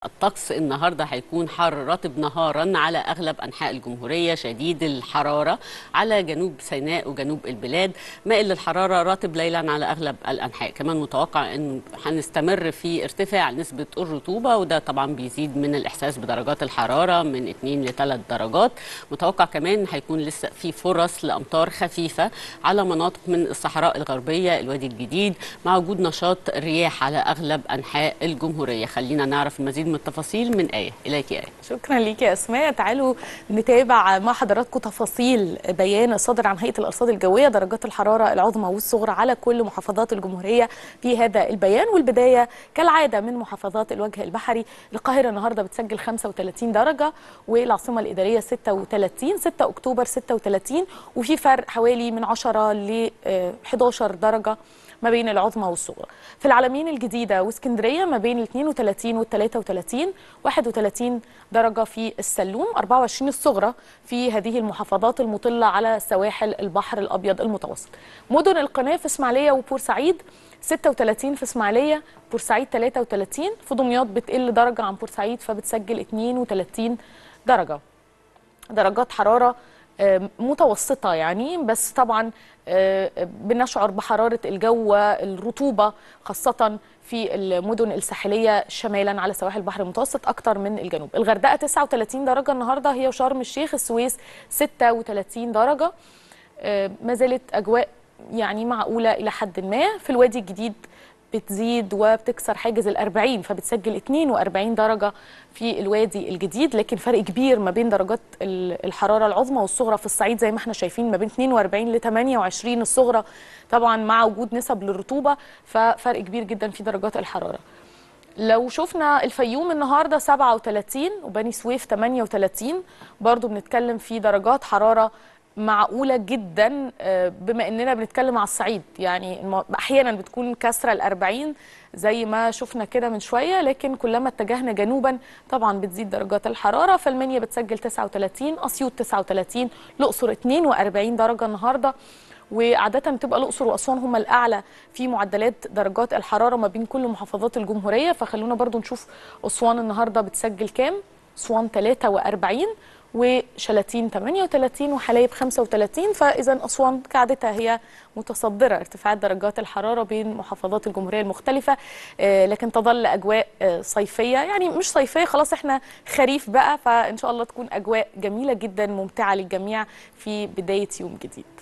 الطقس النهارده هيكون حار رطب نهارا على اغلب انحاء الجمهوريه شديد الحراره على جنوب سيناء وجنوب البلاد مائل للحراره رطب ليلا على اغلب الانحاء كمان متوقع انه هنستمر في ارتفاع نسبه الرطوبه وده طبعا بيزيد من الاحساس بدرجات الحراره من 2 ل 3 درجات متوقع كمان هيكون لسه في فرص لامطار خفيفه على مناطق من الصحراء الغربيه الوادي الجديد مع وجود نشاط رياح على اغلب انحاء الجمهوريه خلينا نعرف المزيد من التفاصيل من ايه اليك يا ايه شكرا ليك يا اسماء تعالوا نتابع مع حضراتكم تفاصيل بيان صادر عن هيئه الارصاد الجويه درجات الحراره العظمى والصغرى على كل محافظات الجمهوريه في هذا البيان والبدايه كالعاده من محافظات الوجه البحري القاهره النهارده بتسجل 35 درجه والعاصمه الاداريه 36 6 اكتوبر 36 وفي فرق حوالي من 10 ل 11 درجه ما بين العظمى والصغرى في العلمين الجديدة واسكندرية ما بين ال 32 وال 33 31 درجة في السلوم 24 الصغرى في هذه المحافظات المطلة على سواحل البحر الأبيض المتوسط مدن القناة في إسماعيلية وبورسعيد 36 في إسماعيلية بورسعيد 33 في دمياط بتقل درجة عن بورسعيد فبتسجل 32 درجة درجات حرارة متوسطة يعني بس طبعا بنشعر بحرارة الجو والرطوبة خاصة في المدن الساحلية شمالا على سواحل البحر المتوسط أكتر من الجنوب الغردقة 39 درجة النهاردة هي وشرم الشيخ السويس 36 درجة ما زالت أجواء يعني معقولة إلى حد ما في الوادي الجديد بتزيد وبتكسر حاجز ال 40 فبتسجل 42 درجة في الوادي الجديد لكن فرق كبير ما بين درجات الحرارة العظمى والصغرى في الصعيد زي ما احنا شايفين ما بين 42 ل 28 الصغرى طبعا مع وجود نسب للرطوبة ففرق كبير جدا في درجات الحرارة لو شفنا الفيوم النهارده 37 وبني سويف 38 برضو بنتكلم في درجات حرارة معقولة جدا بما اننا بنتكلم على الصعيد يعني احيانا بتكون كسرة الأربعين زي ما شفنا كده من شوية لكن كلما اتجهنا جنوبا طبعا بتزيد درجات الحرارة فالمنيا بتسجل 39 أسيوط 39 الأقصر 42 درجة النهاردة وعادة بتبقى الأقصر وأسوان هم الأعلى في معدلات درجات الحرارة ما بين كل محافظات الجمهورية فخلونا برضو نشوف أسوان النهاردة بتسجل كام أسوان 43 وشلاتين 38 وحلايب 35 فاذا اسوان كعادتها هي متصدره ارتفاعات درجات الحراره بين محافظات الجمهوريه المختلفه لكن تظل اجواء صيفيه يعني مش صيفيه خلاص احنا خريف بقى فان شاء الله تكون اجواء جميله جدا ممتعه للجميع في بدايه يوم جديد